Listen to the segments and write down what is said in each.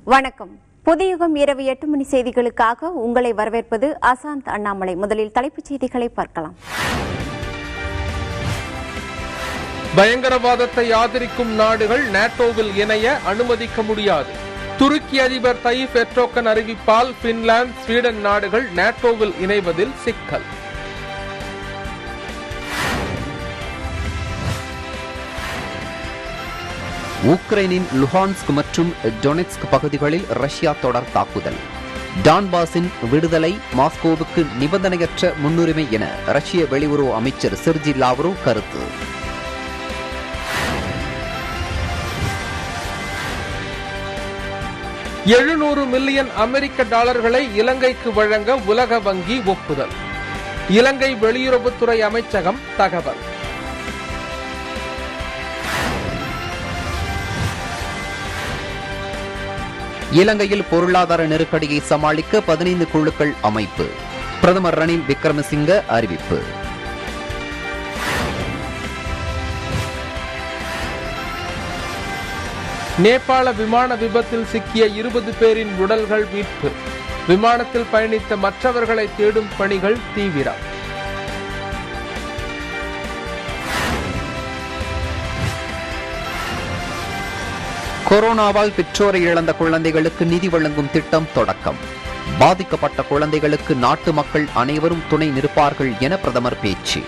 வணக்கம் புதியுகம் இரவு எட்டு மணி செய்திகளுக்காக உங்களை வரவேற்பது அசாந்த் அண்ணாமலை முதலில் தலைப்புச் செய்திகளை பார்க்கலாம் பயங்கரவாதத்தை ஆதரிக்கும் நாடுகள் நேட்டோவில் இணைய அனுமதிக்க முடியாது துருக்கி அதிபர் தையிப் எர்டோகன் அறிவிப்பால் பின்லாந்து ஸ்வீடன் நாடுகள் நேட்டோவில் இணைவதில் சிக்கல் உக்ரைனின் லுஹான்ஸ்க் மற்றும் டொனெட்ஸ்க் பகுதிகளில் ரஷ்யா தொடர் தாக்குதல் டான்பாஸின் விடுதலை மாஸ்கோவுக்கு நிபந்தனையற்ற முன்னுரிமை என ரஷ்ய வெளியுறவு அமைச்சர் செர்ஜி லாவ்ரோவ் கருத்து எழுநூறு மில்லியன் அமெரிக்க டாலர்களை இலங்கைக்கு வழங்க உலக வங்கி ஒப்புதல் இலங்கை வெளியுறவுத்துறை அமைச்சகம் தகவல் இலங்கையில் பொருளாதார நெருக்கடியை சமாளிக்க பதினைந்து குழுக்கள் அமைப்பு பிரதமர் ரணில் விக்ரமசிங்க அறிவிப்பு நேபாள விமான விபத்தில் சிக்கிய இருபது பேரின் உடல்கள் மீட்பு விமானத்தில் பயணித்த மற்றவர்களை தேடும் பணிகள் தீவிரம் கொரோனாவால் பெற்றோரை இழந்த குழந்தைகளுக்கு நிதி வழங்கும் திட்டம் தொடக்கம் பாதிக்கப்பட்ட குழந்தைகளுக்கு நாட்டு மக்கள் அனைவரும் துணை நிற்பார்கள் என பிரதமர் பேச்சு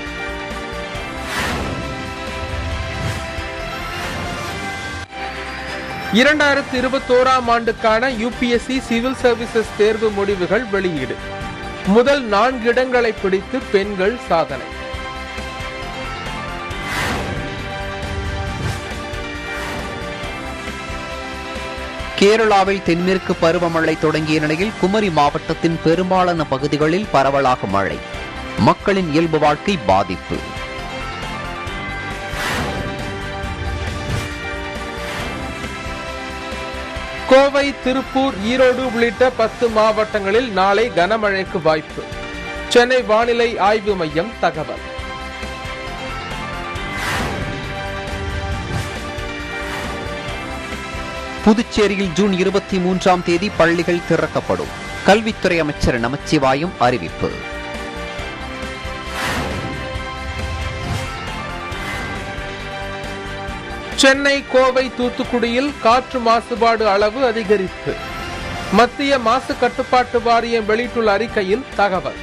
இரண்டாயிரத்தி இருபத்தோராம் ஆண்டுக்கான யுபிஎஸ்சி சிவில் சர்வீசஸ் தேர்வு முடிவுகள் வெளியீடு முதல் நான்கு இடங்களை பிடித்து பெண்கள் சாதனை கேரளாவில் தென்மேற்கு பருவமழை தொடங்கிய நிலையில் குமரி மாவட்டத்தின் பெரும்பாலான பகுதிகளில் பரவலாக மழை மக்களின் இயல்பு வாழ்க்கை பாதிப்பு கோவை திருப்பூர் ஈரோடு உள்ளிட்ட பத்து மாவட்டங்களில் நாளை கனமழைக்கு வாய்ப்பு சென்னை வானிலை ஆய்வு மையம் தகவல் புதுச்சேரியில் ஜூன் இருபத்தி மூன்றாம் தேதி பள்ளிகள் திறக்கப்படும் கல்வித்துறை அமைச்சர் நமச்சிவாயம் அறிவிப்பு சென்னை கோவை தூத்துக்குடியில் காற்று மாசுபாடு அளவு அதிகரிப்பு மத்திய மாசு கட்டுப்பாட்டு வாரியம் வெளியிட்டுள்ள அறிக்கையில் தகவல்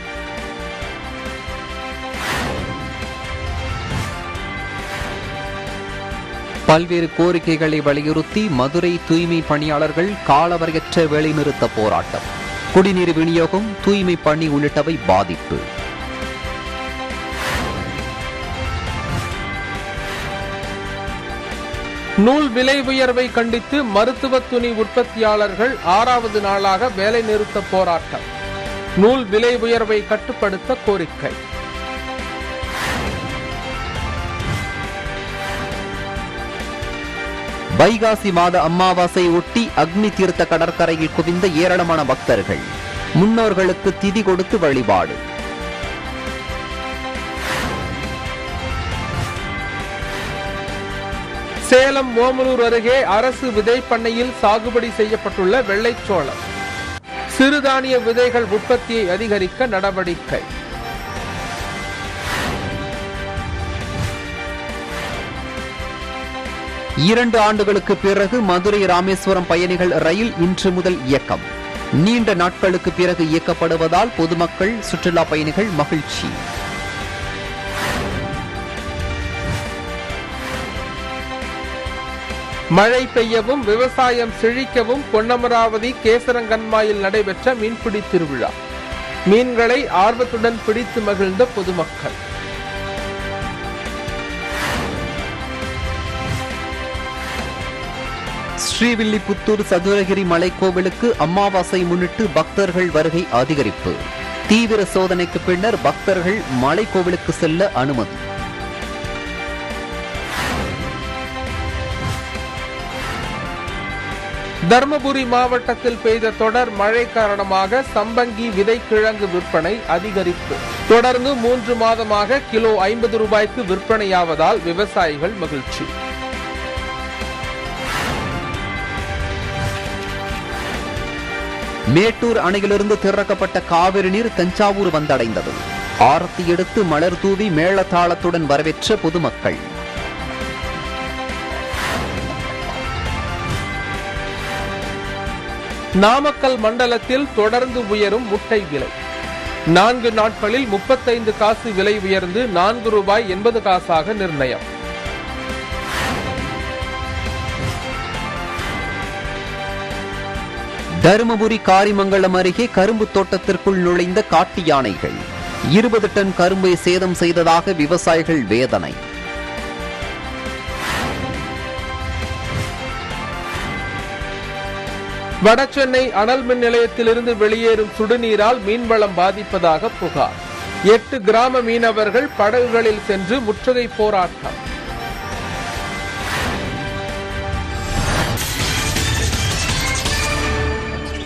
பல்வேறு கோரிக்கைகளை வலியுறுத்தி மதுரை தூய்மை பணியாளர்கள் காலவரையற்ற வேலைநிறுத்த போராட்டம் குடிநீர் விநியோகம் தூய்மை பணி உள்ளிட்டவை பாதிப்பு நூல் விலை உயர்வை கண்டித்து மருத்துவ துணி உற்பத்தியாளர்கள் ஆறாவது நாளாக வேலை நிறுத்த போராட்டம் நூல் விலை உயர்வை கட்டுப்படுத்த கோரிக்கை வைகாசி மாத அமாவாசை ஒட்டி அக்னி தீர்த்த கடற்கரையில் குவிந்த ஏராளமான பக்தர்கள் முன்னோர்களுக்கு திதி கொடுத்து வழிபாடு சேலம் ஓமலூர் அருகே அரசு விதைப்பண்ணையில் சாகுபடி செய்யப்பட்டுள்ள வெள்ளைச்சோளம் சிறுதானிய விதைகள் உற்பத்தியை அதிகரிக்க நடவடிக்கை இரண்டு ஆண்டுகளுக்கு பிறகு மதுரை ராமேஸ்வரம் பயணிகள் ரயில் இன்று முதல் இயக்கம் நீண்ட நாட்களுக்கு பிறகு இயக்கப்படுவதால் பொதுமக்கள் சுற்றுலா பயணிகள் மகிழ்ச்சி மழை பெய்யவும் விவசாயம் செழிக்கவும் பொன்னமராவதி கேசரங்கன்மாயில் நடைபெற்ற மீன்பிடி திருவிழா மீன்களை ஆர்வத்துடன் பிடித்து மகிழ்ந்த பொதுமக்கள் ஸ்ரீவில்லிபுத்தூர் சதுரகிரி மலைக்கோவிலுக்கு அமாவாசை முன்னிட்டு பக்தர்கள் வருகை அதிகரிப்பு தீவிர சோதனைக்கு பின்னர் பக்தர்கள் மலைக்கோவிலுக்கு செல்ல அனுமதி தர்மபுரி மாவட்டத்தில் பெய்த தொடர் மழை காரணமாக சம்பங்கி விதைக்கிழங்கு விற்பனை அதிகரிப்பு தொடர்ந்து மூன்று மாதமாக கிலோ ஐம்பது ரூபாய்க்கு விற்பனையாவதால் விவசாயிகள் மகிழ்ச்சி மேட்டூர் அணையிலிருந்து திறக்கப்பட்ட காவிரி நீர் தஞ்சாவூர் வந்தடைந்தது ஆரத்தி எடுத்து மலர் தூவி மேளதாளத்துடன் வரவேற்ற பொதுமக்கள் நாமக்கல் மண்டலத்தில் தொடர்ந்து உயரும் முட்டை விலை நான்கு நாட்களில் முப்பத்தைந்து காசு விலை உயர்ந்து நான்கு ரூபாய் எண்பது காசாக நிர்ணயம் தருமபுரி காரிமங்கலம் அருகே கரும்பு தோட்டத்திற்குள் நுழைந்த காட்டு யானைகள் இருபது டன் கரும்பை சேதம் செய்ததாக விவசாயிகள் வேதனை வடசென்னை அனல் மின் நிலையத்திலிருந்து வெளியேறும் சுடுநீரால் மீன்வளம் பாதிப்பதாக புகார் எட்டு கிராம மீனவர்கள் படகுகளில் சென்று முற்றுகை போராட்டம்